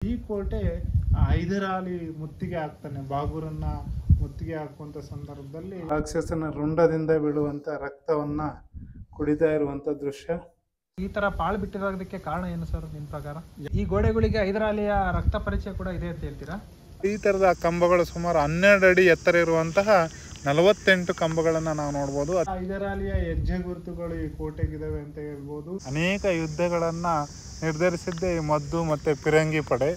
ಈ ಕೋಟೆ ಹೈದರಾಲಿ ಮುತ್ತಿಗೆ ಹಾಕ್ತಾನೆ ಬಾಬುರನ್ನ ಮುತ್ತಿಗೆ ಹಾಕುವಂತ ಸಂದರ್ಭದಲ್ಲಿ ರಾಕ್ಷಸನ ರುಂಡದಿಂದ ಬೀಳುವಂತ ರಕ್ತವನ್ನ ಕುಡಿತಾ ಇರುವಂತ ದೃಶ್ಯ ಈ ತರ ಪಾಳು ಬಿಟ್ಟಿರೋದಕ್ಕೆ ಕಾರಣ ಏನು ಸರ್ ನಿಮ್ ಪ್ರಕಾರ ಈ ಗೋಡೆಗಳಿಗೆ ಹೈದರಾಲಿಯ ರಕ್ತ ಪರಿಚಯ ಕೂಡ ಇದೆ ಅಂತ ಹೇಳ್ತೀರಾ ಈ ತರದ ಕಂಬಗಳು ಸುಮಾರು ಹನ್ನೆರಡು ಅಡಿ ಎತ್ತರ ಇರುವಂತಹ ನಲವತ್ತೆಂಟು ಕಂಬಗಳನ್ನ ನಾವು ನೋಡ್ಬೋದು ಹೈದರಾಲಿಯ ಹೆಜ್ಜೆ ಗುರುತುಗಳು ಈ ಕೋಟೆಗಿದಾವೆ ಅಂತ ಹೇಳ್ಬೋದು ಅನೇಕ ಯುದ್ಧಗಳನ್ನ ನಿರ್ಧರಿಸಿದ್ದೇ ಈ ಮದ್ದು ಮತ್ತೆ ಪಿರಂಗಿ ಪಡೆ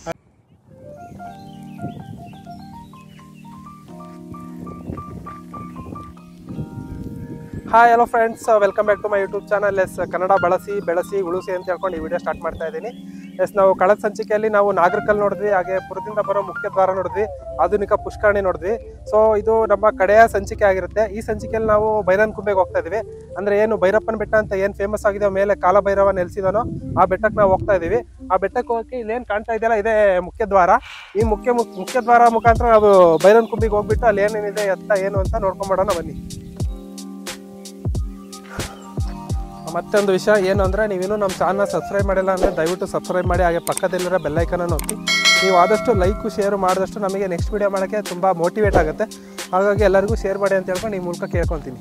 hi hello friends welcome back to my YouTube channel S Kannada ಬಳಸಿ ಬೆಳೆಸಿ ಉಳಿಸಿ ಅಂತ ಹೇಳ್ಕೊಂಡು ಈ ವಿಡಿಯೋ ಸ್ಟಾರ್ಟ್ ಮಾಡ್ತಾ ಇದ್ದೀನಿ ಎಸ್ ನಾವು ಕಳೆದ ಸಂಚಿಕೆಯಲ್ಲಿ ನಾವು ನಾಗರಿಕಲ್ ನೋಡಿದ್ವಿ ಹಾಗೆ ಪುರದಿಂದ ಬರೋ ಮುಖ್ಯ ದ್ವಾರ ನೋಡಿದ್ವಿ ಆಧುನಿಕ ಪುಷ್ಕರಣಿ ನೋಡಿದ್ವಿ ಸೊ ಇದು ನಮ್ಮ ಕಡೆಯ ಸಂಚಿಕೆ ಆಗಿರುತ್ತೆ ಈ ಸಂಚಿಕೆಯಲ್ಲಿ ನಾವು ಬೈರನ್ ಕುಂಬೆಗೆ ಹೋಗ್ತಾ ಇದೀವಿ ಅಂದ್ರೆ ಏನು ಭೈರಪ್ಪನ ಬೆಟ್ಟ ಅಂತ ಏನು ಫೇಮಸ್ ಆಗಿದೆ ಮೇಲೆ ಕಾಲಭೈರವ ನೆಲೆಸಿದಾನೋ ಆ ಬೆಟ್ಟಕ್ಕೆ ನಾವು ಹೋಗ್ತಾ ಇದೀವಿ ಆ ಬೆಟ್ಟಕ್ಕೆ ಹೋಗಕ್ಕೆ ಇಲ್ಲೇನು ಕಾಣ್ತಾ ಇದೆಯಲ್ಲ ಇದೇ ಮುಖ್ಯ ದ್ವಾರ ಈ ಮುಖ್ಯ ಮುಖ್- ಮುಖ್ಯ ದ್ವಾರ ಮುಖಾಂತರ ನಾವು ಬೈರನ್ ಕುಂಬಿಗೆ ಹೋಗ್ಬಿಟ್ಟು ಅಲ್ಲಿ ಏನೇನಿದೆ ಎತ್ತ ಏನು ಅಂತ ನೋಡ್ಕೊಂಡ್ಬಿಡೋಣ ಬನ್ನಿ ಮತ್ತೊಂದು ವಿಷಯ ಏನು ಅಂದರೆ ನೀವಿನ್ನೂ ನಮ್ಮ ಚಾನಲ್ ಸಬ್ಸ್ಕ್ರೈಬ್ ಮಾಡಿಲ್ಲ ಅಂದರೆ ದಯವಿಟ್ಟು ಸಬ್ಸ್ಕ್ರೈಬ್ ಮಾಡಿ ಹಾಗೆ ಪಕ್ಕದಲ್ಲಿರೋ ಬೆಲ್ಲೈಕನನ್ನು ಒತ್ತಿ ನೀವು ಆದಷ್ಟು ಲೈಕು ಶೇರ್ ಮಾಡಿದಷ್ಟು ನಮಗೆ ನೆಕ್ಸ್ಟ್ ವೀಡಿಯೋ ಮಾಡೋಕ್ಕೆ ತುಂಬ ಮೋಟಿವೇಟ್ ಆಗುತ್ತೆ ಹಾಗಾಗಿ ಎಲ್ಲರಿಗೂ ಶೇರ್ ಮಾಡಿ ಅಂತ ಹೇಳ್ಕೊಂಡು ಈ ಮೂಲಕ ಕೇಳ್ಕೊತೀನಿ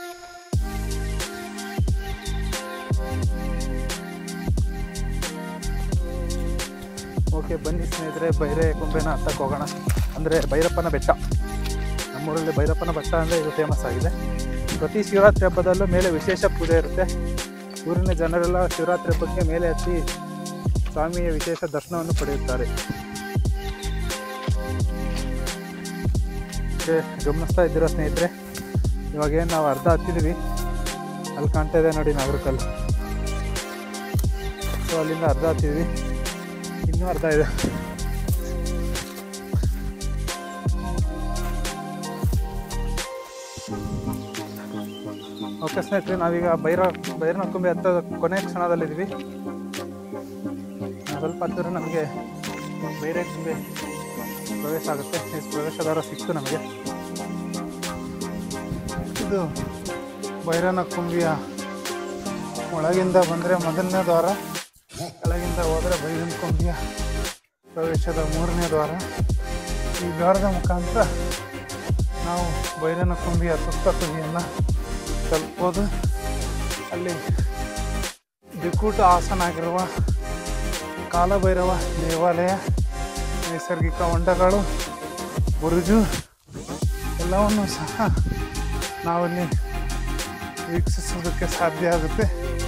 ಓಕೆ ಬನ್ನಿ ಸ್ನೇಹಿತರೆ ಬೈರೆ ಕುಂಬೆನ ಹತ್ತಕ್ಕೆ ಹೋಗೋಣ ಅಂದರೆ ಭೈರಪ್ಪನ ಬೆಟ್ಟ ನಮ್ಮೂರಲ್ಲಿ ಭೈರಪ್ಪನ ಬೆಟ್ಟ ಅಂದರೆ ಇದು ಫೇಮಸ್ ಆಗಿದೆ ಪ್ರತಿ ಶಿವರಾತ್ರಿ ಹಬ್ಬದಲ್ಲೂ ಮೇಲೆ ವಿಶೇಷ ಪೂಜೆ ಇರುತ್ತೆ ಊರಿನ ಜನರೆಲ್ಲ ಶಿವರಾತ್ರಿ ಹಬ್ಬಕ್ಕೆ ಮೇಲೆ ಹತ್ತಿ ಸ್ವಾಮಿಯ ವಿಶೇಷ ದರ್ಶನವನ್ನು ಪಡೆಯುತ್ತಾರೆ ಮತ್ತೆ ಗಮನಿಸ್ತಾ ಇದ್ದೀರಾ ಸ್ನೇಹಿತರೆ ಇವಾಗೇನು ನಾವು ಅರ್ಧ ಹತ್ತಿದ್ದೀವಿ ಅಲ್ಲಿ ಕಾಣ್ತಾ ಇದೆ ನೋಡಿ ನಾಗರಕಲ್ಲು ಸೊ ಅಲ್ಲಿಂದ ಅರ್ಧ ಹತ್ತಿದ್ವಿ ಇನ್ನೂ ಅರ್ಧ ಇದೆ ಓಕೆ ಸ್ನೇಹಿತರೆ ನಾವೀಗ ಬೈರ ಬೈರನ ಕುಂಬೆ ಹತ್ತ ಕೊನೆ ಕ್ಷಣದಲ್ಲಿದ್ದೀವಿ ಸ್ವಲ್ಪ ಹತ್ತಿರ ನಮಗೆ ಬೈರೆ ಕುಂಬೆ ಪ್ರವೇಶ ಆಗುತ್ತೆ ಈ ಪ್ರವೇಶದ್ವಾರ ಸಿಕ್ತು ನಮಗೆ ಇದು ಬೈರನ ಕುಂಬಿಯ ಒಳಗಿಂದ ಬಂದರೆ ಮೊದಲನೇ ದ್ವಾರ ಕೆಳಗಿಂದ ಹೋದರೆ ಬೈರನ ಕುಂಬಿಯ ಪ್ರವೇಶದ ಮೂರನೇ ದ್ವಾರ ಈ ದ್ವಾರದ ಮುಖಾಂತರ ನಾವು ಬೈರನ ಕುಂಬಿಯ ತುತ್ತ ತುದಿಯನ್ನು ತಲುಪೋದು ಅಲ್ಲಿ ದಿಕ್ಕೂಟ ಆಸನ ಆಗಿರುವ ಕಾಲಭೈರವ ದೇವಾಲಯ ನೈಸರ್ಗಿಕ ಹೊಂಡಗಳು ಬುರುಜು ಎಲ್ಲವನ್ನು ಸಹ ನಾವಲ್ಲಿ ವೀಕ್ಷಿಸೋದಕ್ಕೆ ಸಾಧ್ಯ ಆಗುತ್ತೆ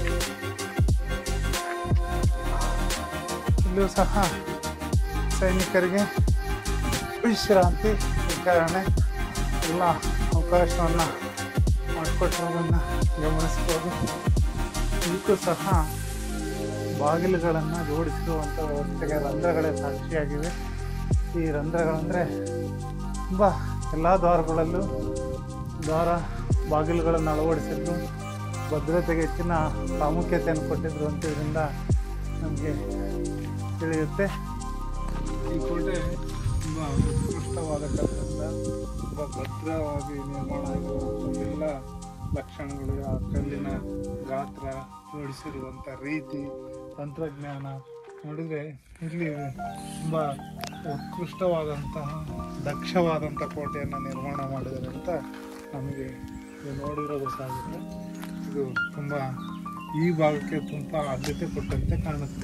ಇಲ್ಲೂ ಸಹ ಸೈನಿಕರಿಗೆ ವಿಶ್ರಾಂತಿ ವಿಚಾರಣೆ ಎಲ್ಲ ಅವಕಾಶವನ್ನು ಮಾಡಿಕೊಟ್ಟಿರೋದನ್ನು ಗಮನಿಸ್ಬೋದು ಇದಕ್ಕೂ ಸಹ ಬಾಗಿಲುಗಳನ್ನು ಜೋಡಿಸಿರುವಂಥ ವ್ಯವಸ್ಥೆಗೆ ರಂಧ್ರಗಳೇ ಸಾಕ್ಷಿಯಾಗಿವೆ ಈ ರಂಧ್ರಗಳಂದರೆ ತುಂಬ ಎಲ್ಲ ದ್ವಾರಗಳಲ್ಲೂ ದ್ವಾರ ಬಾಗಿಲುಗಳನ್ನು ಅಳವಡಿಸಿದ್ದು ಭದ್ರತೆಗೆ ಹೆಚ್ಚಿನ ಪ್ರಾಮುಖ್ಯತೆಯನ್ನು ಕೊಟ್ಟಿದ್ರು ಅಂತ ಇದರಿಂದ ನಮಗೆ ತಿಳಿಯುತ್ತೆ ಈ ಕೋಟೆ ತುಂಬ ಉತ್ಕೃಷ್ಟವಾದ ಕಟ್ಟಡ ತುಂಬ ಭದ್ರವಾಗಿ ನಿರ್ಮಾಣ ಆಗಿರುವಂಥ ಎಲ್ಲ ಲಕ್ಷಣಗಳು ಆ ಕಲ್ಲಿನ ಗಾತ್ರ ಜೋಡಿಸಿರುವಂಥ ರೀತಿ ತಂತ್ರಜ್ಞಾನ ನೋಡಿದರೆ ಇಲ್ಲಿ ತುಂಬ ಉತ್ಕೃಷ್ಟವಾದಂತಹ ದಕ್ಷವಾದಂಥ ಕೋಟೆಯನ್ನು ನಿರ್ಮಾಣ ಮಾಡಿದ್ದಾರೆ ಅಂತ ನಮಗೆ ಇದು ನೋಡಿರೋದು ಸಾಗುತ್ತೆ ಇದು ತುಂಬ ಈ ಭಾಗಕ್ಕೆ ತುಂಬ ಆದ್ಯತೆ ಕೊಟ್ಟಂತೆ ಕಾಣುತ್ತೆ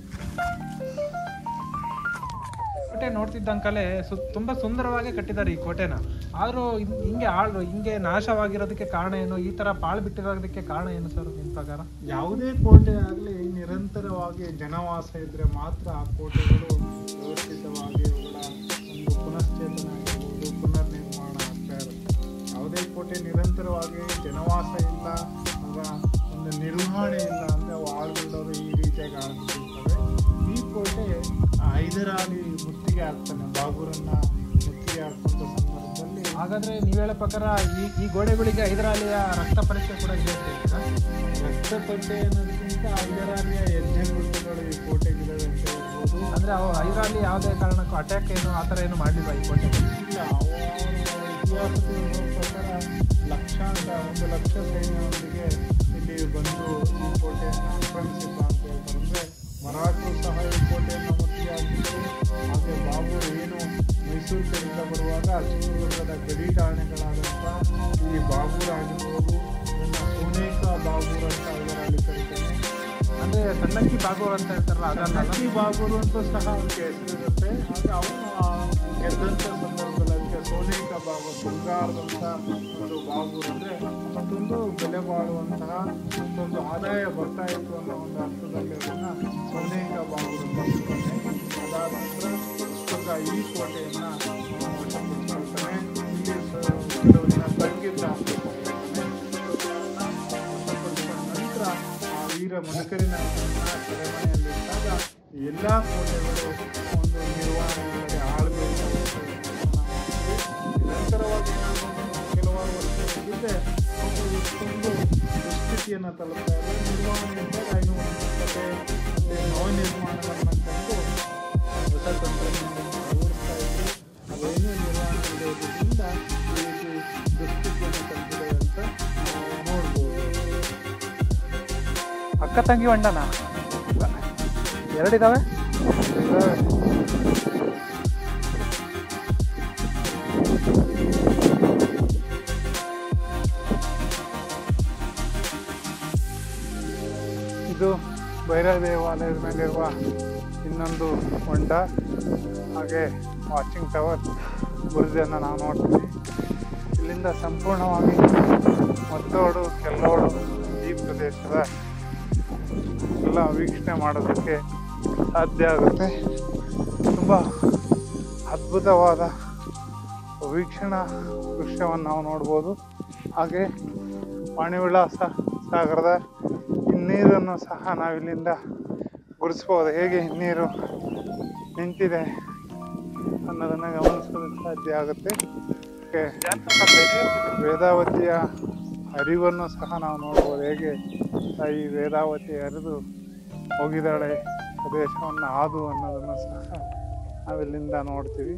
ಕೋಟೆ ನೋಡ್ತಿದ್ದಂಕಲೇ ಸು ತುಂಬಾ ಸುಂದರವಾಗಿ ಕಟ್ಟಿದ್ದಾರೆ ಈ ಕೋಟೆನ ಆದ್ರೂ ಇದ್- ಹಿಂಗೆ ಆಳು ಹಿಂಗೆ ನಾಶವಾಗಿರೋದಕ್ಕೆ ಕಾರಣ ಏನು ಈ ತರ ಪಾಳು ಬಿಟ್ಟಿರೋದಕ್ಕೆ ಕಾರಣ ಏನು ಸರ್ ನಿಮ್ ಪ್ರಕಾರ ಯಾವುದೇ ಕೋಟೆ ಆಗಲಿ ನಿರಂತರವಾಗಿ ಜನವಾಸ ಇದ್ರೆ ಮಾತ್ರ ಆ ಕೋಟೆಗಳು ವ್ಯವಸ್ಥಿತವಾಗಿ ಅವುಗಳ ಒಂದು ಪುನಶ್ಚೇತನ ಆಗಿರ್ಬೋದು ಪುನರ್ ನಿರ್ಮಾಣ ಆಗ್ತಾ ಇರುತ್ತೆ ಯಾವುದೇ ಕೋಟೆ ನಿರಂತರವಾಗಿ ಜನವಾಸ ಇಲ್ಲ ಅಥವಾ ಒಂದು ನಿರ್ವಹಣೆ ಇಲ್ಲ ಅಂದ್ರೆ ಅವು ಆಳ್ಬಿಡೋರು ಈ ರೀತಿಯಾಗಿ ಆಳ್ಬಿಟ್ಟಿರ್ತವೆ ಈ ಕೋಟೆ ಹೈದರಾಲಿ ಮುತ್ತಿಗೆ ಹಾಕ್ತಾನೆ ಬಾಬುರನ್ನ ಮುತ್ತಿಗೆ ಹಾಕುವಂತ ಸಂದರ್ಭದಲ್ಲಿ ಹಾಗಾದ್ರೆ ನೀವ್ ಹೇಳೋ ಪ್ರಕಾರ ಈ ಈ ಗೋಡೆಗಳಿಗೆ ಹೈದರಾಲಿಯ ರಕ್ತ ಪರೀಕ್ಷೆ ಕೂಡ ಇದೆ ಅಂತ ಹೇಳ್ತೀರಾ? ರಕ್ತಪಟ್ಟೆ ಅನ್ನೋದಕ್ಕಿಂತ ಹೈದರಾಲಿಯ ಹೆಜ್ಜೆ ಗುರುತುಗಳು ಈ ಕೋಟೆಗಿದಾವೆ ಅಂತ ಹೇಳ್ಬೋದು ಅಂದ್ರೆ ಅವು ಹೈದರಾಲಿ ಯಾವುದೇ ಕಾರಣಕ್ಕೂ ಅಟ್ಯಾಕ್ ಏನು ಆ ಥರ ಏನು ಮಾಡಲಿಲ್ಲ ಈ ಕೋಟೆ ಇಲ್ಲ ಅವರ ಇತಿಹಾಸದಲ್ಲಿ ಇರೋ ಪ್ರಕಾರ ಲಕ್ಷಾಂತ ಒಂದು ಲಕ್ಷ ಸೈನ್ಯವೊಂದಿಗೆ ಇಲ್ಲಿ ಬಂದು ಈ ಕೋಟೆಯನ್ನು ಆಕ್ರಮಿಸಿದ್ದ ಅಂತ ಹೇಳ್ತಾರೆ ಅಂದ್ರೆ ಮರಾಠರು ಸಹ ಈ ಕೋಟೆಯನ್ನು ಮುತ್ತಿಗೆ ಹಾಕಿ ಚಿತ್ರದುರ್ಗದ ಗಡಿ ಠಾಣೆಗಳಾದಂಥ ಈ ಬಾಬೂರ್ ಆಗಿರ್ಬೋದು ನನ್ನ ಸೋನೇಕ ಬಾಬೂರ್ ಅಂತ ಇದರಲ್ಲಿ ಕರೀತೇನೆ ಅಂದ್ರೆ ಸಣ್ಣಕ್ಕಿ ಬಾಗೂರ್ ಅಂತ ಹೇಳ್ತಾರಲ್ಲ ಅದನ್ನ ಸಣ್ಣಕ್ಕಿ ಬಾಬೂರು ಅಂತ ಸಹ ಅವನಿಗೆ ಹೆಸರಿರುತ್ತೆ ಆದರೆ ಅವನು ಆ ಗೆದ್ದಂಥ ಸಂದರ್ಭದಲ್ಲಿ ಅದಕ್ಕೆ ಸೋನೇಕ ಬಾಬು ಬಂಗಾರದಂಥ ಒಂದು ಬಾಬೂರ್ ಅಂದರೆ ಅಷ್ಟೊಂದು ಬೆಲೆ ಬಾಳುವಂತಹ ಅಷ್ಟೊಂದು ಆದಾಯ ಬರ್ತಾ ಇತ್ತು ಅನ್ನೋ ಒಂದು ಅರ್ಥದಲ್ಲಿ ಅದನ್ನು ಸೋನೇಕ ಬಾಬೂರ್ ಅಂತ ಹೇಳ್ತಾನೆ ಅದಾದ ನಂತರ ಪುಸ್ತಕ ಈ ಕೋಟೆಯನ್ನು ಅವನು ವಶಪಡಿಸ್ಕೊಳ್ತಾನೆ ಇಲ್ಲಿ ಸ- ಕೆಲವು ದಿನ ತಂಗಿದ್ದ ವಶಪಡಿಸಿಕೊಂಡ ನಂತರ ಆ ವೀರ ಮದಕರಿನ ಸೆರೆಮನೆಯಲ್ಲಿದ್ದಾಗ ಎಲ್ಲ ಕೋಟೆಗಳು ಒಂದು ನಿರ್ವಹಣೆಯಲ್ಲಿ ಆಳ್ಬೇಕು ನಿರಂತರವಾಗಿ ಏನಾದ್ರು ಕೆಲವಾರು ವರ್ಷ ಇದ್ದಿದ್ದೆ ಅವರು ಇಷ್ಟೊಂದು ದುಸ್ಥಿತಿಯನ್ನು ತಲುಪ್ತಾ ಇದೆ ನಿರ್ವಹಣೆ ಇದ್ದಾಗ ಇನ್ನೂ ಒಂದು ಕತೆ ಮತ್ತು ನವನಿರ್ಮಾಣಗಳನ್ನು ಕಂಡು ಹೊಸ ತಂತ್ರಜ್ಞಾನವನ್ನು ಅಳವಡಿಸ್ತಾ ಇದ್ರು ಅದೇನೂ ನಿರ್ವಹಣೆ ಇರೋದ್ರಿಂದ ಈ ರೀತಿ ದುಸ್ಥಿತಿಯನ್ನು ತಲುಪಿದೆ ಅಂತ ನಾವು ನೋಡ್ಬೋದು ಅಕ್ಕ ತಂಗಿ ಅಣ್ಣನ ಎರಡಿದಾವೆ ಇದು ಭೈರವ ದೇವಾಲಯದ ಮೇಲಿರುವ ಇನ್ನೊಂದು ಹೊಂಡ ಹಾಗೆ ವಾಚಿಂಗ್ ಟವರ್ ಬುರ್ಜನ್ನು ನಾವು ನೋಡ್ತೀವಿ ಇಲ್ಲಿಂದ ಸಂಪೂರ್ಣವಾಗಿ ಮತ್ತೋಡು ಕೆಲ್ಲೋಡು ಈ ಪ್ರದೇಶದ ಎಲ್ಲ ವೀಕ್ಷಣೆ ಮಾಡೋದಕ್ಕೆ ಸಾಧ್ಯ ಆಗುತ್ತೆ ತುಂಬ ಅದ್ಭುತವಾದ ವೀಕ್ಷಣಾ ದೃಶ್ಯವನ್ನು ನಾವು ನೋಡ್ಬೋದು ಹಾಗೆ ವಾಣಿವಿಳಾಸ ಸಾಗರದ ಹಿನ್ನೀರನ್ನು ಸಹ ನಾವಿಲ್ಲಿಂದ ಗುರುತಿಸ್ಬೋದು ಹೇಗೆ ಹಿನ್ನೀರು ನಿಂತಿದೆ ಅನ್ನೋದನ್ನು ಗಮನಿಸೋದಕ್ಕೆ ಸಾಧ್ಯ ಆಗುತ್ತೆ ಹಾಗೆ ವೇದಾವತಿಯ ಹರಿವನ್ನು ಸಹ ನಾವು ನೋಡ್ಬೋದು ಹೇಗೆ ತಾಯಿ ವೇದಾವತಿ ಹರಿದು ಹೋಗಿದ್ದಾಳೆ ಪ್ರದೇಶವನ್ನು ಹಾದು ಅನ್ನೋದನ್ನು ಸಹ ನಾವಿಲ್ಲಿಂದ ನೋಡ್ತೀವಿ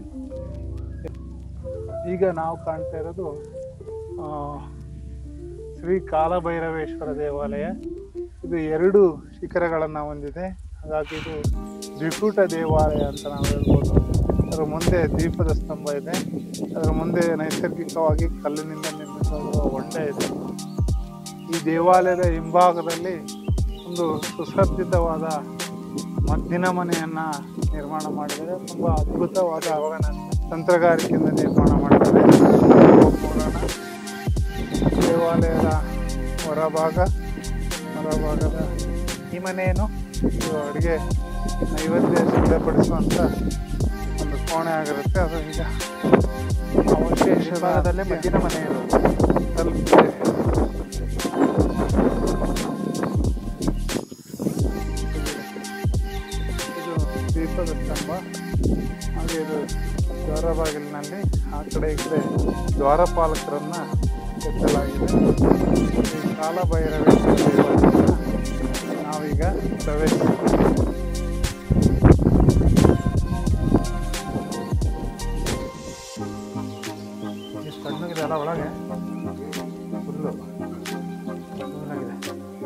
ಈಗ ನಾವು ಕಾಣ್ತಾ ಇರೋದು ಆ, ಶ್ರೀ ಕಾಲಭೈರವೇಶ್ವರ ದೇವಾಲಯ ಇದು ಎರಡು ಶಿಖರಗಳನ್ನು ಹೊಂದಿದೆ ಹಾಗಾಗಿ ಇದು ದ್ವಿಕೂಟ ದೇವಾಲಯ ಅಂತ ನಾವು ಹೇಳ್ಬೋದು ಅದರ ಮುಂದೆ ದೀಪದ ಸ್ತಂಭ ಇದೆ ಅದರ ಮುಂದೆ ನೈಸರ್ಗಿಕವಾಗಿ ಕಲ್ಲಿನಿಂದ ನಿರ್ಮಿಸಿರುವ ಹೊಂಡ ಇದೆ ಈ ದೇವಾಲಯದ ಹಿಂಭಾಗದಲ್ಲಿ ಒಂದು ಸುಸಜ್ಜಿತವಾದ ಮದ್ದಿನ ಮನೆಯನ್ನ ನಿರ್ಮಾಣ ಮಾಡಿದ್ದಾರೆ ತುಂಬಾ ಅದ್ಭುತವಾದ ತಂತ್ರಗಾರಿಕೆಯಿಂದ ನಿರ್ಮಾಣ ಮಾಡಿದ್ದಾರೆ ನೋಡೋಣ ದೇವಾಲಯದ ಹೊರಭಾಗ ಹೊರಭಾಗದ ಈ ಮನೆ ಏನು ಇದು ಅಡುಗೆ ನೈವೇದ್ಯ ಸಿದ್ಧಪಡಿಸುವಂಥ ಒಂದು ಕೋಣೆ ಆಗಿರುತ್ತೆ ಅದು ಈಗ ಅವಶೇಷ ಭಾಗದಲ್ಲೇ ಮದ್ದಿನ ಮನೆ ಇರೋದು ತಲುಪಿದೆ ಇದು ದೀಪದ ಸ್ತಂಭ ಹಾಗೆ ಇದು ದ್ವಾರ ಬಾಗಿಲಿನಲ್ಲಿ ಆ ಕಡೆ ಈ ಕಡೆ ದ್ವಾರಪಾಲಕರನ್ನ ಕೆತ್ತಲಾಗಿದೆ ಈ ಕಾಲಭೈರವೇಶ್ವರ ದೇವಾಲಯನ ನಾವೀಗ ಪ್ರವೇಶಿಸ್ತೀವಿ ಎಷ್ಟು ಸಣ್ಣಗಿದೆ ಅಲ್ಲ ಒಳಗೆ ಫುಲ್ಲು ಚೆನ್ನಾಗಿದೆ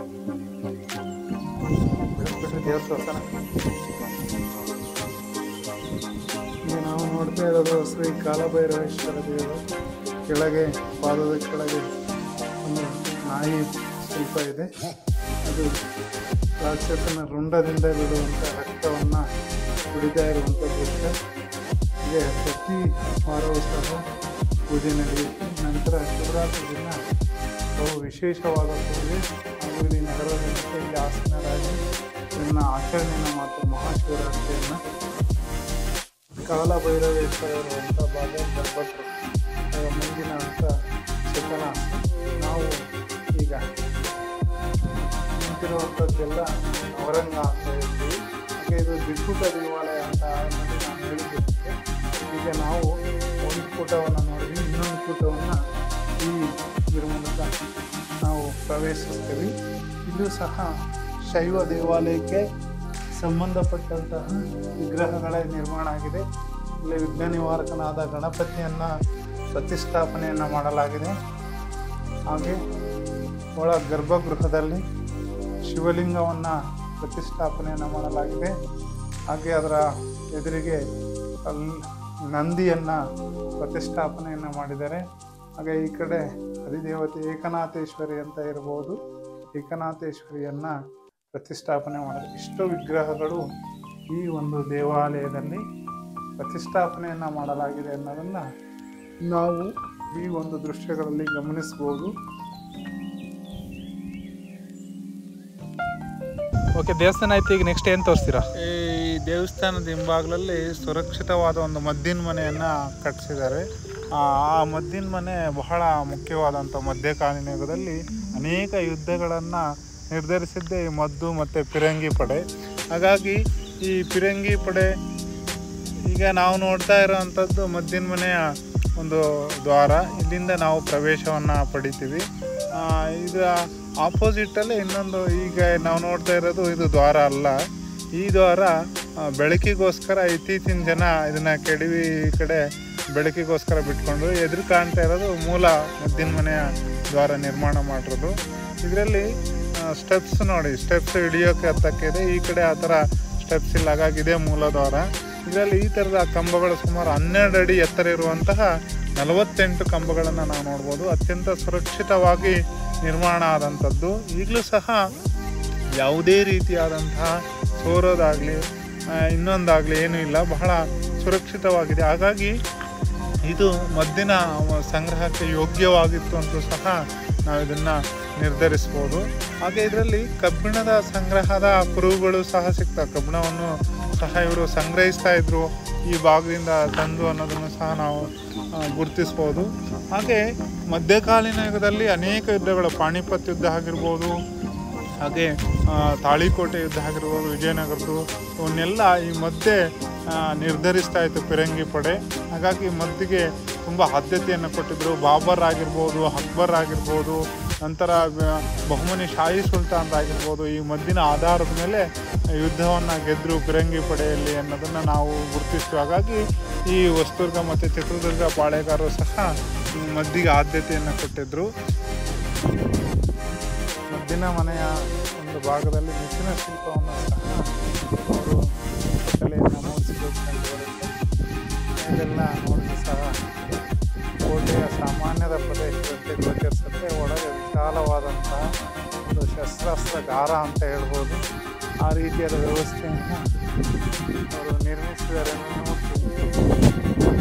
ಬಿಡಿಸ್ಬಿಟ್ರೆ ದೇವ್ರ ತೋರ್ಸೋಣ ಈಗ ನಾವು ನೋಡ್ತಾ ಇರೋದು ಶ್ರೀ ಕಾಲಭೈರವೇಶ್ವರ ದೇವರು ಕೆಳಗೆ ಪಾದದ ಕೆಳಗೆ ಒಂದು ನಾಯಿ ಶಿಲ್ಪ ಇದೆ ಅದು ರಾಕ್ಷಸನ ರುಂಡದಿಂದ ಬಿಡುವಂಥ ರಕ್ತವನ್ನು ಕುಡಿತಾ ಇರುವಂಥ ದೃಶ್ಯ ಹೀಗೆ ಪ್ರತಿ ವಾರವೂ ಸಹ ಪೂಜೆ ನಡೆಯುತ್ತೆ ನಂತರ ಶಿವರಾತ್ರಿ ದಿನ ಬಹು ವಿಶೇಷವಾದ ಪೂಜೆ ಹಾಗೂ ಇಡೀ ನಗರದ ಜನತೆ ಇಲ್ಲಿ ಆಸೀನರಾಗಿ ಇದನ್ನು ಆಚರಣೆಯನ್ನು ಮಾಡ್ತಾರೆ ಮಹಾಶಿವರಾತ್ರಿಯನ್ನು ಕಾಲಭೈರವೇಶ್ವರರು ಅಂತ ಭಾಗ ಗರ್ಭಟ್ರು ಅದರ ಮುಂದಿನ ಅಂತ ಚತನ ನಾವು ಈಗ ನಿಂತಿರುವಂಥದ್ದೆಲ್ಲ ಔರಂಗ ಅಂತ ಹೇಳ್ತೀವಿ ಹಾಗೆ ಇದು ದಿಕ್ಕುಟ ದೇವಾಲಯ ಅಂತ ಆರಂಭದಲ್ಲಿ ನಾನು ಹೇಳಿದ್ದೆ ಈಗ ನಾವು ಒಂದು ಕೂಟವನ್ನು ನೋಡಿದ್ವಿ ಇನ್ನೊಂದು ಕೂಟವನ್ನು ಈ ಇದ್ರ ಮೂಲಕ ನಾವು ಪ್ರವೇಶಿಸ್ತೀವಿ ಇಲ್ಲೂ ಸಹ ಶೈವ ದೇವಾಲಯಕ್ಕೆ ಸಂಬಂಧಪಟ್ಟಂತಹ ವಿಗ್ರಹಗಳ ನಿರ್ಮಾಣ ಆಗಿದೆ ಇಲ್ಲಿ ವಿಘ್ನ ನಿವಾರಕನಾದ ಗಣಪತಿಯನ್ನು ಪ್ರತಿಷ್ಠಾಪನೆಯನ್ನು ಮಾಡಲಾಗಿದೆ ಹಾಗೆ ಒಳ ಗರ್ಭಗೃಹದಲ್ಲಿ ಶಿವಲಿಂಗವನ್ನು ಪ್ರತಿಷ್ಠಾಪನೆಯನ್ನು ಮಾಡಲಾಗಿದೆ ಹಾಗೆ ಅದರ ಎದುರಿಗೆ ಕಲ್ ನಂದಿಯನ್ನು ಪ್ರತಿಷ್ಠಾಪನೆಯನ್ನು ಮಾಡಿದ್ದಾರೆ ಹಾಗೆ ಈ ಕಡೆ ಅಧಿದೇವತೆ ಏಕನಾಥೇಶ್ವರಿ ಅಂತ ಇರ್ಬೋದು ಏಕನಾಥೇಶ್ವರಿಯನ್ನು ಪ್ರತಿಷ್ಠಾಪನೆ ಮಾಡಿದ್ದಾರೆ ಇಷ್ಟು ವಿಗ್ರಹಗಳು ಈ ಒಂದು ದೇವಾಲಯದಲ್ಲಿ ಪ್ರತಿಷ್ಠಾಪನೆಯನ್ನು ಮಾಡಲಾಗಿದೆ ಅನ್ನೋದನ್ನು ನಾವು ಈ ಒಂದು ದೃಶ್ಯಗಳಲ್ಲಿ ಗಮನಿಸ್ಬೋದು ಓಕೆ ದೇವಸ್ಥಾನ ಆಯ್ತು ಈಗ ನೆಕ್ಸ್ಟ್ ಏನು ತೋರಿಸ್ತೀರಾ ಈ ದೇವಸ್ಥಾನದ ಹಿಂಭಾಗದಲ್ಲಿ ಸುರಕ್ಷಿತವಾದ ಒಂದು ಮದ್ದಿನ ಮನೆಯನ್ನು ಕಟ್ಟಿಸಿದ್ದಾರೆ ಆ ಆ ಮದ್ದಿನ ಮನೆ ಬಹಳ ಮುಖ್ಯವಾದಂಥ ಮಧ್ಯಕಾಲೀನ ಯುಗದಲ್ಲಿ ಅನೇಕ ಯುದ್ಧಗಳನ್ನು ನಿರ್ಧರಿಸಿದ್ದೇ ಈ ಮದ್ದು ಮತ್ತು ಪಿರಂಗಿ ಪಡೆ ಹಾಗಾಗಿ ಈ ಪಿರಂಗಿ ಪಡೆ ಈಗ ನಾವು ನೋಡ್ತಾ ಇರೋವಂಥದ್ದು ಮದ್ದಿನ ಮನೆಯ ಒಂದು ದ್ವಾರ ಇಲ್ಲಿಂದ ನಾವು ಪ್ರವೇಶವನ್ನು ಪಡಿತೀವಿ ಆ, ಇದರ ಆಪೋಸಿಟಲ್ಲೇ ಇನ್ನೊಂದು ಈಗ ನಾವು ನೋಡ್ತಾ ಇರೋದು ಇದು ದ್ವಾರ ಅಲ್ಲ ಈ ದ್ವಾರ ಆ, ಬೆಳಕಿಗೋಸ್ಕರ ಇತ್ತೀಚಿನ ಜನ ಇದನ್ನು ಕೆಡವಿ ಈ ಕಡೆ ಬೆಳಕಿಗೋಸ್ಕರ ಬಿಟ್ಕೊಂಡು ಎದುರು ಕಾಣ್ತಾ ಇರೋದು ಮೂಲ ಮದ್ದಿನ ಮನೆಯ ದ್ವಾರ ನಿರ್ಮಾಣ ಮಾಡಿರೋದು ಇದರಲ್ಲಿ ಸ್ಟೆಪ್ಸ್ ನೋಡಿ ಸ್ಟೆಪ್ಸ್ ಹಿಡಿಯೋಕೆ ಹತ್ತಕ್ಕಿದೆ ಈ ಕಡೆ ಆ ಥರ ಸ್ಟೆಪ್ಸ್ ಇಲ್ಲ ಹಾಗಾಗಿ ಇದೇ ಮೂಲ ದ್ವಾರ ಇದರಲ್ಲಿ ಈ ಥರದ ಕಂಬಗಳು ಸುಮಾರು ಹನ್ನೆರಡು ಅಡಿ ಎತ್ತರ ಇರುವಂತಹ ನಲವತ್ತೆಂಟು ಕಂಬಗಳನ್ನು ನಾವು ನೋಡ್ಬೋದು ಅತ್ಯಂತ ಸುರಕ್ಷಿತವಾಗಿ ನಿರ್ಮಾಣ ಆದಂಥದ್ದು ಈಗಲೂ ಸಹ ಯಾವುದೇ ರೀತಿಯಾದಂತಹ ಸೋರೋದಾಗಲಿ ಇನ್ನೊಂದಾಗಲಿ ಏನೂ ಇಲ್ಲ ಬಹಳ ಸುರಕ್ಷಿತವಾಗಿದೆ ಹಾಗಾಗಿ ಇದು ಮದ್ದಿನ ಸಂಗ್ರಹಕ್ಕೆ ಯೋಗ್ಯವಾಗಿತ್ತು ಅಂತೂ ಸಹ ನಾವು ಇದನ್ನು ನಿರ್ಧರಿಸ್ಬೋದು ಹಾಗೆ ಇದರಲ್ಲಿ ಕಬ್ಬಿಣದ ಸಂಗ್ರಹದ ಕುರುಹುಗಳು ಸಹ ಸಿಗ್ತವೆ ಕಬ್ಬಿಣವನ್ನು ಸಹ ಇವರು ಸಂಗ್ರಹಿಸ್ತಾ ಇದ್ರು ಈ ಭಾಗದಿಂದ ತಂದು ಅನ್ನೋದನ್ನು ಸಹ ನಾವು ಆ, ಗುರುತಿಸ್ಬೋದು ಹಾಗೆ ಮಧ್ಯಕಾಲೀನ ಯುಗದಲ್ಲಿ ಅನೇಕ ಯುದ್ಧಗಳು ಪಾಣಿಪತ್ ಯುದ್ಧ ಆಗಿರ್ಬೋದು ಹಾಗೆ ಆ, ತಾಳಿಕೋಟೆ ಯುದ್ಧ ಆಗಿರ್ಬೋದು ವಿಜಯನಗರದ್ದು ಇವನ್ನೆಲ್ಲ ಈ ಮಧ್ಯೆ ಆ, ನಿರ್ಧರಿಸ್ತಾ ಇತ್ತು ಪಿರಂಗಿ ಪಡೆ ಹಾಗಾಗಿ ಮದ್ದಿಗೆ ತುಂಬ ಆದ್ಯತೆಯನ್ನು ಕೊಟ್ಟಿದ್ದರು ಬಾಬರ್ ಆಗಿರ್ಬೋದು ಅಕ್ಬರ್ ಆಗಿರ್ಬೋದು ನಂತರ ಬ- ಬಹುಮನಿ ಶಾಹಿ ಸುಲ್ತಾನ್ ಆಗಿರ್ಬೋದು ಈ ಮದ್ದಿನ ಆಧಾರದ ಮೇಲೆ ಯುದ್ಧವನ್ನು ಗೆದ್ದರು ಪಿರಂಗಿ ಪಡೆಯಲ್ಲಿ ಅನ್ನೋದನ್ನು ನಾವು ಗುರುತಿಸ್ತೀವಿ ಹಾಗಾಗಿ ಈ ಹೊಸದುರ್ಗ ಮತ್ತು ಚಿತ್ರದುರ್ಗ ಪಾಳೆಗಾರರು ಸಹ ಈ ಮದ್ದಿಗೆ ಆದ್ಯತೆಯನ್ನು ಕೊಟ್ಟಿದ್ದರು ಮದ್ದಿನ ಮನೆಯ ಒಂದು ಭಾಗದಲ್ಲಿ ಮಿಥುನ ಶಿಲ್ಪವನ್ನು ಸಹ ಅವರು ಕಲೆಯನ್ನು ಮೂಡಿಸಬೇಕು ಅಂತ ಬರುತ್ತೆ ಇದೆಲ್ಲ ನೋಡಿದ್ರೆ ಸಹ ಕೋಟೆಯ ಸಾಮಾನ್ಯದ ಪ್ರದೇಶದಂತೆ ಗೋಚರಿಸುತ್ತೆ ಒಳಗೆ ವಿಶಾಲವಾದಂತಹ ಒಂದು ಶಸ್ತ್ರಾಸ್ತ್ರಗಾರ ಅಂತ ಹೇಳ್ಬೋದು ಆ ರೀತಿಯಾದ ವ್ಯವಸ್ಥೆಯನ್ನು ಅವರು ನಿರ್ಮಿಸಿದ್ದಾರೆ ಅನ್ನೋದು ನೋಡ್ತೀವಿ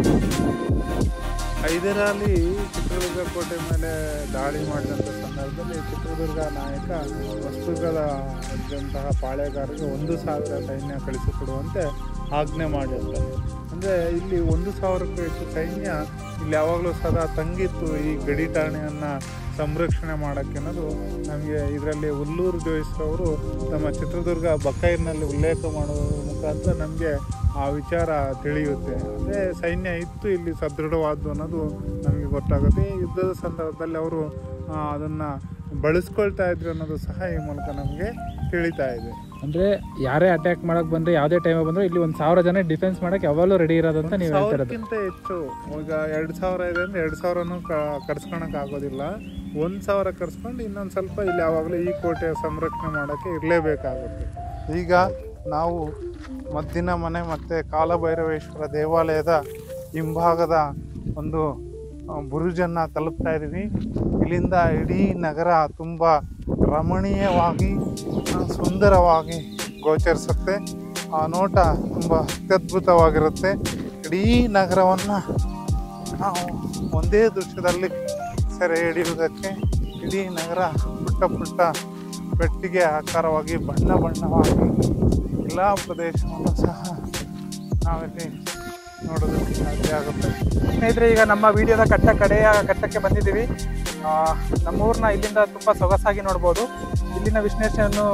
ಹೈದರಾಲಿ ಚಿತ್ರದುರ್ಗ ಕೋಟೆ ಮೇಲೆ ದಾಳಿ ಮಾಡಿದಂಥ ಸಂದರ್ಭದಲ್ಲಿ ಚಿತ್ರದುರ್ಗ ನಾಯಕ ಹೊಸದುರ್ಗದ ಇದ್ದಂತಹ ಪಾಳೆಗಾರರಿಗೆ ಒಂದು ಸಾವಿರ ಸೈನ್ಯ ಕಳಿಸಿಕೊಡುವಂತೆ ಆಜ್ಞೆ ಮಾಡಿರ್ತಾರೆ ಅಂದರೆ ಇಲ್ಲಿ ಒಂದು ಸಾವಿರಕ್ಕೂ ಹೆಚ್ಚು ಸೈನ್ಯ ಇಲ್ಲಿ ಯಾವಾಗಲೂ ಸದಾ ತಂಗಿತ್ತು ಈ ಗಡಿ ಠಾಣೆಯನ್ನು ಸಂರಕ್ಷಣೆ ಮಾಡೋಕ್ಕೆ ಅನ್ನೋದು ನಮಗೆ ಇದರಲ್ಲಿ ಹುಲ್ಲೂರು ಜೋಯಿಸ್ರವರು ನಮ್ಮ ಚಿತ್ರದುರ್ಗ ಬಕೈರ್ನಲ್ಲಿ ಉಲ್ಲೇಖ ಮಾಡೋದ್ರ ಮುಖಾಂತರ ನಮಗೆ ಆ ವಿಚಾರ ತಿಳಿಯುತ್ತೆ ಅಂದರೆ ಸೈನ್ಯ ಇತ್ತು ಇಲ್ಲಿ ಸದೃಢವಾದ್ದು ಅನ್ನೋದು ನಮಗೆ ಗೊತ್ತಾಗುತ್ತೆ ಈ ಯುದ್ಧದ ಸಂದರ್ಭದಲ್ಲಿ ಅವರು ಅದನ್ನು ಬಳಸ್ಕೊಳ್ತಾ ಇದ್ರು ಅನ್ನೋದು ಸಹ ಈ ಮೂಲಕ ನಮಗೆ ತಿಳಿತಾ ಇದೆ ಅಂದ್ರೆ ಯಾರೇ ಅಟ್ಯಾಕ್ ಮಾಡಕ್ ಬಂದ್ರೆ ಯಾವ್ದೇ ಟೈಮ್ ಬಂದ್ರೆ ಇಲ್ಲಿ ಒಂದ್ ಸಾವಿರ ಜನ ಡಿಫೆನ್ಸ್ ಮಾಡಕ್ ಯಾವಾಗಲೂ ರೆಡಿ ಇರೋದಂತ ನೀವು ಹೇಳ್ತಿರೋದು ಸಾವಿರಕ್ಕಿಂತ ಹೆಚ್ಚು ಈಗ ಎರಡು ಸಾವಿರ ಇದೆ ಅಂದ್ರೆ ಎರಡು ಸಾವಿರನೂ ಕರ್ಸ್ಕೊಳಕ್ ಆಗೋದಿಲ್ಲ ಒಂದು ಸಾವಿರ ಕರ್ಸ್ಕೊಂಡು ಇನ್ನೊಂದು ಸ್ವಲ್ಪ ಇಲ್ಲಿ ಯಾವಾಗಲೂ ಈ ಕೋಟೆಯ ಸಂರಕ್ಷಣೆ ಮಾಡೋಕ್ಕೆ ಇರಲೇಬೇಕಾಗುತ್ತೆ ಈಗ ನಾವು ಮದ್ದಿನ ಮನೆ ಮತ್ತು ಕಾಲಭೈರವೇಶ್ವರ ದೇವಾಲಯದ ಹಿಂಭಾಗದ ಒಂದು ಆ, ಬುರುಜನ್ನು ತಲುಪ್ತಾ ಇದ್ದೀವಿ ಇಲ್ಲಿಂದ ಇಡೀ ನಗರ ತುಂಬ ರಮಣೀಯವಾಗಿ ಆ, ಸುಂದರವಾಗಿ ಗೋಚರಿಸುತ್ತೆ ಆ ನೋಟ ತುಂಬ ಅತ್ಯದ್ಭುತವಾಗಿರುತ್ತೆ ಇಡೀ ನಗರವನ್ನು ನಾವು ಒಂದೇ ದೃಶ್ಯದಲ್ಲಿ ಸೆರೆ ಹಿಡಿಯುವುದಕ್ಕೆ ಇಡೀ ನಗರ ಪುಟ್ಟ ಪುಟ್ಟ ಪೆಟ್ಟಿಗೆ ಆಕಾರವಾಗಿ ಬಣ್ಣ ಬಣ್ಣವಾಗಿ ಎಲ್ಲ ಪ್ರದೇಶವನ್ನು ಸಹ ನಾವಿಲ್ಲಿ ನೋಡೋದಕ್ಕೆ ಸಾಧ್ಯ ಆಗುತ್ತೆ ಸ್ನೇಹಿತರೆ ಈಗ ನಮ್ಮ ವಿಡಿಯೋದ ಕಟ್ಟ ಕಡೆಯ ಘಟ್ಟಕ್ಕೆ ಬಂದಿದ್ದೀವಿ ಆ, ನಮ್ಮೂರನ್ನ ಇಲ್ಲಿಂದ ತುಂಬ ಸೊಗಸಾಗಿ ನೋಡ್ಬೋದು ಇಲ್ಲಿನ ವಿಶ್ಲೇಷಣೆಯನ್ನು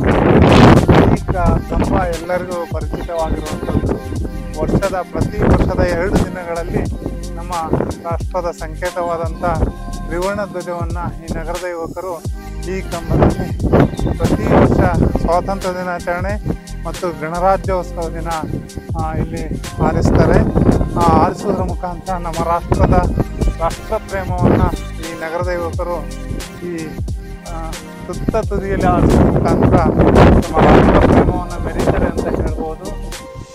ಈ ಕ- ಕಂಬ ಎಲ್ಲರಿಗೂ ಪರಿಚಿತವಾಗಿರುವಂಥದ್ದು ವರ್ಷದ ಪ್ರತಿ ವರ್ಷದ ಎರಡು ದಿನಗಳಲ್ಲಿ ನಮ್ಮ ರಾಷ್ಟ್ರದ ಸಂಕೇತವಾದಂಥ ತ್ರಿವರ್ಣ ಧ್ವಜವನ್ನು ಈ ನಗರದ ಯುವಕರು ಈ ಕಂಬದಲ್ಲಿ ಪ್ರತಿ ವರ್ಷ ಸ್ವಾತಂತ್ರ್ಯ ದಿನಾಚರಣೆ ಮತ್ತು ಗಣರಾಜ್ಯೋತ್ಸವ ದಿನ ಆ, ಇಲ್ಲಿ ಹಾರಿಸ್ತಾರೆ ಆ ಹಾರಿಸುವುದರ ಮುಖಾಂತರ ನಮ್ಮ ರಾಷ್ಟ್ರದ ರಾಷ್ಟ್ರ ಪ್ರೇಮವನ್ನು ಈ ನಗರದ ಯುವಕರು ಈ ಆ, ತುತ್ತ ತುದಿಯಲ್ಲಿ ಆಡಿಸುವ ಮುಖಾಂತರ ನಮ್ಮ ರಾಷ್ಟ್ರ ಪ್ರೇಮವನ್ನು ಮೆರೀತಾರೆ ಅಂತ ಹೇಳ್ಬೋದು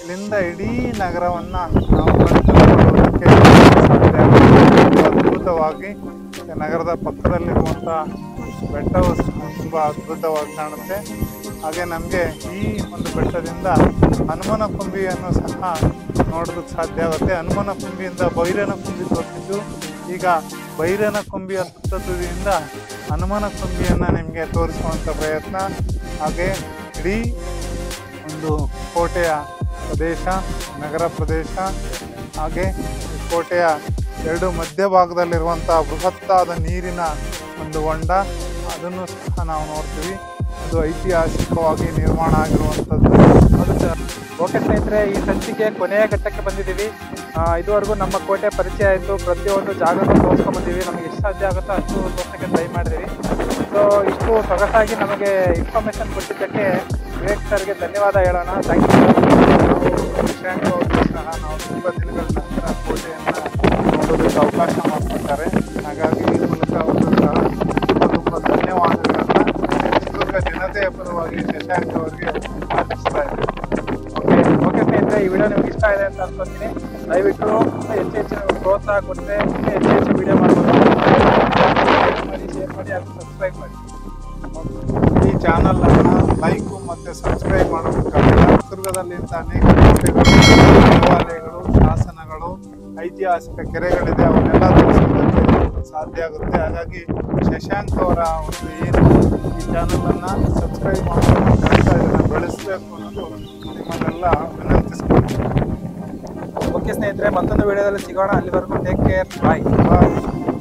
ಇಲ್ಲಿಂದ ಇಡೀ ನಗರವನ್ನ ನಾವು ಕಣ್ತುಂಬಿಕೊಳ್ಳೋದಕ್ಕೆ ಸಾಧ್ಯ ಆಗುತ್ತೆ. ಅದ್ಭುತವಾಗಿ ನಗರದ ಪಕ್ಕದಲ್ಲಿರುವಂಥ ಬೆಟ್ಟವು ತುಂಬ ಅದ್ಭುತವಾಗಿ ಕಾಣುತ್ತೆ ಹಾಗೆ ನಮಗೆ ಈ ಒಂದು ಬೆಟ್ಟದಿಂದ ಹನುಮನ ಕುಂಬಿಯನ್ನು ಸಹ ನೋಡೋದಕ್ಕೆ ಸಾಧ್ಯ ಆಗುತ್ತೆ ಹನುಮನ ಕುಂಬಿಯಿಂದ ಭೈರನ ಕುಂಬಿ ತೋರಿಸಿದ್ದು ಈಗ ಭೈರನ ಕುಂಬಿಯ ತುದಿಯಿಂದ ಹನುಮನ ಕುಂಬಿಯನ್ನು ನಿಮಗೆ ತೋರಿಸುವಂಥ ಪ್ರಯತ್ನ ಹಾಗೆ ಇಡೀ ಒಂದು ಕೋಟೆಯ ಪ್ರದೇಶ ನಗರ ಪ್ರದೇಶ ಹಾಗೆ ಈ ಕೋಟೆಯ ಎರಡು ಮಧ್ಯಭಾಗದಲ್ಲಿರುವಂಥ ಬೃಹತ್ತಾದ ನೀರಿನ ಒಂದು ಹೊಂಡ ಅದನ್ನು ಸಹ ನಾವು ನೋಡ್ತೀವಿ ಅದು ಐತಿಹಾಸಿಕವಾಗಿ ನಿರ್ಮಾಣ ಆಗಿರುವಂಥದ್ದು ಓಕೆ ಸ್ನೇಹಿತರೆ ಈ ಸಂಚಿಕೆ ಕೊನೆಯ ಘಟ್ಟಕ್ಕೆ ಬಂದಿದ್ದೀವಿ ಆ, ಇದುವರೆಗೂ ನಮ್ಮ ಕೋಟೆ ಪರಿಚಯ ಆಯಿತು ಪ್ರತಿಯೊಂದು ಜಾಗನೂ ತೋರಿಸ್ಕೊಂಡ್ ಬಂದೀವಿ ನಮಗೆ ಎಷ್ಟು ಸಾಧ್ಯ ಆಗುತ್ತೋ ಅಷ್ಟು ತೋರ್ಸೋಕ್ಕೆ ಟ್ರೈ ಮಾಡಿದ್ದೀವಿ ಸೊ ಇಷ್ಟು ಸೊಗಸಾಗಿ ನಮಗೆ ಇನ್ಫಾರ್ಮೇಷನ್ ಕೊಟ್ಟಿದ್ದಕ್ಕೆ ವಿವೇಕ್ ಸರ್ಗೆ ಧನ್ಯವಾದ ಹೇಳೋಣ ಥ್ಯಾಂಕ್ ಯು ಶಶಾಂಕ್ ಅವ್ರಿಗೂ ಸಹ ನಾವು ತುಂಬ ದಿನಗಳ ನಂತರ ಕೋಟೆಯನ್ನು ನೋಡೋದಕ್ಕೆ ಅವಕಾಶ ಮಾಡಿಕೊಟ್ಟಾರೆ ಹಾಗಾಗಿ ಈ ಮೂಲಕ ಅವರು ಸಹ ತುಂಬ ತುಂಬ ಧನ್ಯವಾದಗಳನ್ನು ಚಿತ್ರದುರ್ಗ ಜನತೆಯ ಪರವಾಗಿ ಶಶಾಂಕ್ ಅವರಿಗೆ ಅರ್ಪಿಸ್ತಾ ಇದ್ದೇನೆ ಓಕೆ ಓಕೆ ಸ್ನೇಹಿತರೆ ಈ ವಿಡಿಯೋ ನಿಮ್ಗೆ ಇಷ್ಟ ಇದೆ ಅಂತ ಅನ್ಕೊತೀನಿ ದಯವಿಟ್ಟು ಹೆಚ್ಚು ಹೆಚ್ಚಿನ ಪ್ರೋತ್ಸಾಹ ಕೊಟ್ಟರೆ ಮುಂದೆ ಹೆಚ್ಚು ಹೆಚ್ಚು ವಿಡಿಯೋ ಮಾಡ್ಬೋದು ಲೈಕ್ ಮಾಡಿ ಶೇರ್ ಮಾಡಿ ಹಾಗೂ ಸಬ್ಸ್ಕ್ರೈಬ್ ಮಾಡಿ ಈ ಚಾನಲ್ ಅನ್ನ ಲೈಕ್ ಮತ್ತೆ ಸಬ್ಸ್ಕ್ರೈಬ್ ಮಾಡೋದಕ್ಕಾಗಿಲ್ಲ ಚಿತ್ರದುರ್ಗದಲ್ಲಿ ಇಂಥ ಅನೇಕ ಕೋಟೆಗಳು ದೇವಾಲಯಗಳು ಶಾಸನಗಳು ಐತಿಹಾಸಿಕ ಕೆರೆಗಳಿದೆ ಅವನ್ನೆಲ್ಲ ತೋರಿಸೋದಕ್ಕೆ ಸಾಧ್ಯ ಆಗುತ್ತೆ ಹಾಗಾಗಿ ಶಶಾಂಕ್ ಅವರ ಒಂದು ಏನು ಈ ಚಾನಲ್ ಅನ್ನ ಸಬ್ಸ್ಕ್ರೈಬ್ ಮಾಡೋದನ್ನ ಕಳಿಸ್ತಾ ಇದನ್ನ ಬೆಳೆಸಬೇಕು ಅನ್ನೋದು ನಿಮ್ಮನ್ನೆಲ್ಲ ವಿನಂತಿಸ್ಕೊಳ್ತೀನಿ ಓಕೆ ಸ್ನೇಹಿತರೆ ಮತ್ತೊಂದು ವಿಡಿಯೋದಲ್ಲಿ ಸಿಗೋಣ ಅಲ್ಲಿವರೆಗೂ ಟೇಕ್ ಕೇರ್ ಬಾಯ್ ಬಾಯ್